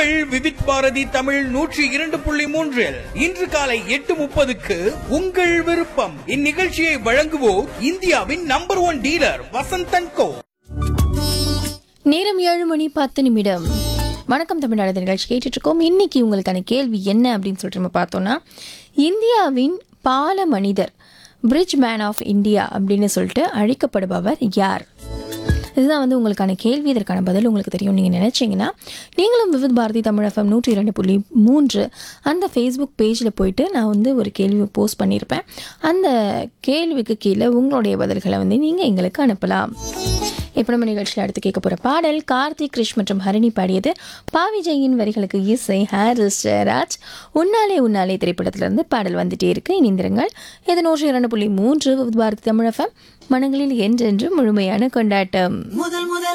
உங்கள் விவித் பாரதி தமிழ் நூற்றி இரண்டு புள்ளி மூன்றில் இன்று காலை எட்டு முப்பதுக்கு உங்கள் விருப்பம் இந்நிகழ்ச்சியை வழங்குவோர் இந்தியாவின் number one dealer Vasanthan co நேரம் ஏழு மணி பத்து நிமிடம் வணக்கம் தமிழ்நாடு நிகழ்ச்சி கேட்டுட்டு இருக்கோம் இன்னைக்கு உங்களுக்கான கேள்வி என்ன அப்படின்னு சொல்லிட்டு நம்ம பார்த்தோம்னா இந்தியாவின் பால மனிதர் பிரிட்ஜ் மேன் ஆஃப் இந்தியா அப்படின்னு சொல்லிட்டு அழைக்கப்படுபவர் யார் இதுதான் வந்து உங்களுக்கான கேள்வி இதற்கான பதில் உங்களுக்கு தெரியும் நீங்கள் நினச்சிங்கன்னா நீங்களும் விவித் பாரதி தமிழ் எஃப்எம் நூற்றி இரண்டு புள்ளி மூன்று அந்த ஃபேஸ்புக் பேஜில் போயிட்டு நான் வந்து ஒரு கேள்வி போஸ்ட் பண்ணியிருப்பேன் அந்த கேள்விக்கு கீழே உங்களுடைய பதில்களை வந்து நீங்கள் எங்களுக்கு அனுப்பலாம் இப்போ நம்ம நிகழ்ச்சியில் அடுத்து கேட்க போகிற பாடல் கார்த்திக் கிருஷ் மற்றும் ஹரிணி பாடியது பாவி ஜெயின் வரிகளுக்கு இசை ஹாரிஸ் ஜெயராஜ் உன்னாலே உன்னாலே திரைப்படத்திலிருந்து பாடல் வந்துட்டே இருக்கு இணைந்திருங்கள் இது நூற்றி இரண்டு புள்ளி மூன்று விவித் பாரதி தமிழ் எஃப்எம் மனங்களில் என்றென்று முழுமையான கொண்டாட்டம் முதல் முதல்